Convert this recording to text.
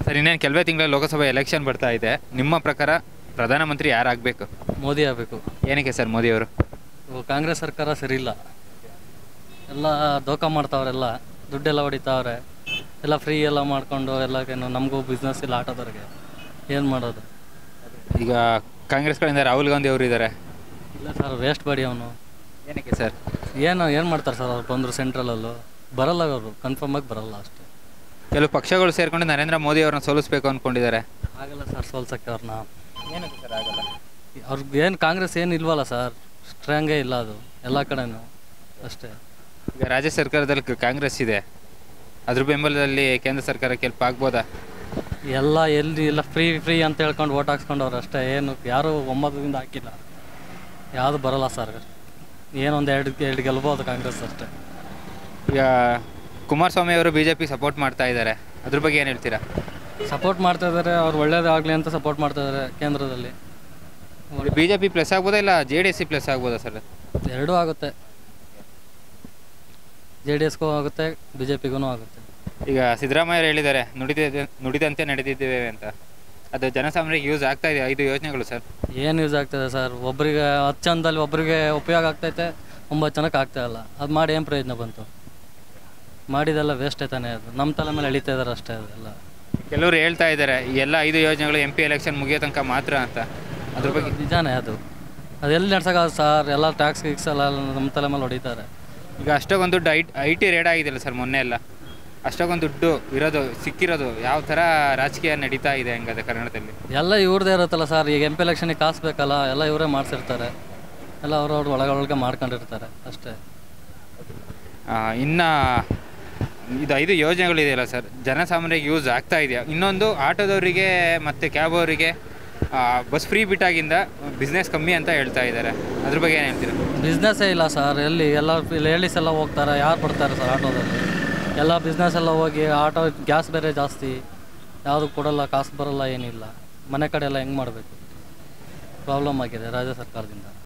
sir ಇನ್ನೇನು ಕೆಲವೇ ತಿಂಗಳ ಲೋಕಸಭಾ ಎಲೆಕ್ಷನ್ ಬರ್ತಾ ಇದೆ ನಿಮ್ಮ ಪ್ರಕಾರ ಪ್ರಧಾನಮಂತ್ರಿ ಯಾರಾಗಬೇಕು ಮೋದಿ ಆಗಬೇಕು ಏನಕ್ಕೆ ಸರ್ ಮೋದಿ ಅವರು ಕಾಂಗ್ರೆಸ್ ಸರ್ಕಾರ ಸರಿ ಇಲ್ಲ ಎಲ್ಲ ದೋಖ ಮಾಡ್ತಾವ್ರೆಲ್ಲ ದುಡ್ಡೆಲ್ಲ ಹೊಡಿತಾವ್ರೆ ಎಲ್ಲ ಫ್ರೀ ಎಲ್ಲ ಮಾಡ್ಕೊಂಡು ಎಲ್ಲಕ್ಕೇನು ನಮಗೂ ಬಿಸ್ನೆಸ್ ಇಲ್ಲ ಆಟೋದವ್ರಿಗೆ ಏನು ಮಾಡೋದು ಈಗ ಕಾಂಗ್ರೆಸ್ ಕಡೆಯಿಂದ ರಾಹುಲ್ ಗಾಂಧಿ ಅವರು ಇದ್ದಾರೆ ಇಲ್ಲ ಸರ್ ವೇಸ್ಟ್ ಬಾಡಿ ಅವನು ಏನಕ್ಕೆ ಸರ್ ಏನು ಏನು ಮಾಡ್ತಾರೆ ಸರ್ ಅವ್ರು ಬಂದರು ಸೆಂಟ್ರಲಲ್ಲೂ ಬರಲ್ಲ ಅವರು ಕನ್ಫರ್ಮ್ ಆಗಿ ಬರಲ್ಲ ಅಷ್ಟೇ ಕೆಲವು ಪಕ್ಷಗಳು ಸೇರ್ಕೊಂಡು ನರೇಂದ್ರ ಮೋದಿ ಅವ್ರನ್ನ ಸೋಲಿಸ್ಬೇಕು ಅಂದ್ಕೊಂಡಿದ್ದಾರೆ ಆಗಲ್ಲ ಸರ್ ಸೋಲ್ಸಕ್ಕೆ ಅವ್ರನ್ನ ಏನಕ್ಕೆ ಸರ್ ಆಗಲ್ಲ ಅವ್ರಿಗೆ ಏನು ಕಾಂಗ್ರೆಸ್ ಏನು ಇಲ್ವಲ್ಲ ಸರ್ ಸ್ಟ್ರಾಂಗೇ ಇಲ್ಲ ಅದು ಎಲ್ಲ ಕಡೆನೂ ಅಷ್ಟೇ ಈಗ ರಾಜ್ಯ ಸರ್ಕಾರದಲ್ಲಿ ಕ- ಕಾಂಗ್ರೆಸ್ ಇದೆ ಅದ್ರ ಬೆಂಬಲದಲ್ಲಿ ಕೇಂದ್ರ ಸರ್ಕಾರಕ್ಕೆ ಹೆಲ್ಪ್ ಆಗ್ಬೋದಾ ಎಲ್ಲ ಎಲ್ಲಿ ಇಲ್ಲ ಫ್ರೀ ಫ್ರೀ ಅಂತ ಹೇಳ್ಕೊಂಡು ಓಟ್ ಹಾಕ್ಸ್ಕೊಂಡವ್ರು ಅಷ್ಟೇ ಏನು ಯಾರು ಒಮ್ಮತದಿಂದ ಹಾಕಿಲ್ಲ ಯಾವುದು ಬರಲ್ಲ ಸರ್ ಏನೊಂದು ಎರಡು ಎರಡು ಗೆಲ್ಬೋದು ಕಾಂಗ್ರೆಸ್ ಅಷ್ಟೇ ಈಗ ಕುಮಾರಸ್ವಾಮಿ ಅವರು ಬಿ ಜೆ ಪಿ ಸಪೋರ್ಟ್ ಮಾಡ್ತಾ ಇದ್ದಾರೆ ಅದ್ರ ಬಗ್ಗೆ ಏನು ಹೇಳ್ತೀರಾ ಸಪೋರ್ಟ್ ಮಾಡ್ತಾ ಇದ್ದಾರೆ ಅವ್ರು ಒಳ್ಳೇದಾಗಲಿ ಅಂತ ಸಪೋರ್ಟ್ ಮಾಡ್ತಾ ಇದ್ದಾರೆ ಕೇಂದ್ರದಲ್ಲಿ ಬಿ ಜೆ ಪಿ ಪ್ಲಸ್ ಆಗ್ಬೋದಾ ಇಲ್ಲ J D S C plus ಆಗ್ಬೋದಾ ಸರ್ ಎರಡೂ ಆಗುತ್ತೆ ಜೆ ಡಿ ಎಸ್ಗೂ ಆಗುತ್ತೆ ಬಿ ಜೆ ಪಿಗೂ ಆಗುತ್ತೆ ಈಗ ಸಿದ್ದರಾಮಯ್ಯ ಹೇಳಿದ್ದಾರೆ ನುಡಿದ ನುಡಿದಂತೆ ನಡೆದಿದ್ದೇವೆ ಅಂತ ಅದು ಜನಸಾಮಾನ್ಯರಿಗೆ ಯೂಸ್ ಆಗ್ತಾ ಇದೆ ಐದು ಯೋಜನೆಗಳು ಸರ್ ಏನು ಯೂಸ್ ಆಗ್ತದೆ ಸರ್ ಒಬ್ಬರಿಗೆ ಹತ್ತು ಚಂದಲ್ಲಿ ಒಬ್ಬರಿಗೆ ಉಪಯೋಗ ಆಗ್ತೈತೆ ಒಂಬತ್ತು ಜನಕ್ಕೆ ಆಗ್ತಾ ಇಲ್ಲ ಅದು ಮಾಡಿ ಏನು ಪ್ರಯೋಜನ ಬಂತು ಮಾಡಿದೆಲ್ಲ ವೇಸ್ಟೇ ತಾನೇ ಅದು ನಮ್ಮ ತಲೆ ಮೇಲೆ ಎಳಿತಾ ಇದ್ದಾರೆ ಅಷ್ಟೇ ಅದೆಲ್ಲ ಕೆಲವರು ಹೇಳ್ತಾ ಇದ್ದಾರೆ ಈ ಎಲ್ಲ ಐದು ಯೋಜನೆಗಳು ಎಂ ಪಿ ಎಲೆಕ್ಷನ್ ಮುಗಿಯೋ ತನಕ ಮಾತ್ರ ಅಂತ ಅದ್ರ ಬಗ್ಗೆ ನಿಜಾನೇ ಅದು ಅದೆಲ್ಲಿ ನಡ್ಸೋಕ್ಕಾಗದು ಸರ್ ಎಲ್ಲ ಟ್ಯಾಕ್ಸ್ ಗಿಕ್ಸ್ ಎಲ್ಲ ನಮ್ಮ ತಲೆ ಮೇಲೆ ಹೊಡಿತಾರೆ ಈಗ ಅಷ್ಟೊಂದು ದುಡ್ಡು ಐ ಐ ಟಿ ರೇಡ್ ಆಗಿದೆಯಲ್ಲ ಸರ್ ಮೊನ್ನೆ ಎಲ್ಲ ಅಷ್ಟೊಂದು ದುಡ್ಡು ಇರೋದು ಸಿಕ್ಕಿರೋದು ಯಾವ ಥರ ರಾಜಕೀಯ ನಡೀತಾ ಇದೆ ಹಂಗದೆ ಕನ್ನಡದಲ್ಲಿ ಎಲ್ಲ ಇವ್ರದ್ದೇ ಇರುತ್ತಲ್ಲ ಸರ್ ಈಗ ಎಂ ಪಿ ಎಲೆಕ್ಷನಿಗೆ ಕಾಸು ಬೇಕಲ್ಲ ಎಲ್ಲ ಇವರೇ ಮಾಡಿಸಿರ್ತಾರೆ ಎಲ್ಲ ಅವ್ರವ್ರು ಒಳಗೊಳಗೆ ಮಾಡ್ಕೊಂಡಿರ್ತಾರೆ ಅಷ್ಟೇ ಆ, ಇನ್ನ ಇದು ಐದು ಯೋಜನೆಗಳಿದೆಯಲ್ಲ ಸರ್ ಜನಸಾಮಾನ್ಯರಿಗೆ ಯೂಸ್ ಆಗ್ತಾ ಇದೆಯಾ ಇನ್ನೊಂದು ಆಟೋದವರಿಗೆ ಮತ್ತು ಕ್ಯಾಬ್ ಅವರಿಗೆ ಬಸ್ ಫ್ರೀ ಬಿಟ್ಟಾಗಿಂದ ಬಿಸ್ನೆಸ್ ಕಮ್ಮಿ ಅಂತ ಹೇಳ್ತಾ ಇದ್ದಾರೆ ಅದ್ರ ಬಗ್ಗೆ ಏನು ಹೇಳ್ತೀರಾ ಬಿಸ್ನೆಸ್ಸೇ ಇಲ್ಲ ಸರ್ ಎಲ್ಲಿ ಎಲ್ಲ ಲೇಡೀಸ್ ಎಲ್ಲ ಹೋಗ್ತಾರೆ ಯಾರು ಬರ್ತಾರೆ ಸರ್ ಆಟೋದಲ್ಲಿ ಎಲ್ಲ ಬಿಸ್ನೆಸ್ ಎಲ್ಲ ಹೋಗಿ ಆಟೋ ಗ್ಯಾಸ್ ಬೇರೆ ಜಾಸ್ತಿ ಯಾವುದು ಕೊಡಲ್ಲ ಕಾಸು ಬರಲ್ಲ ಏನಿಲ್ಲ ಮನೆ ಕಡೆ ಎಲ್ಲ ಹೆಂಗೆ ಮಾಡಬೇಕು ಪ್ರಾಬ್ಲಮ್ ಆಗಿದೆ ರಾಜ್ಯ ಸರ್ಕಾರದಿಂದ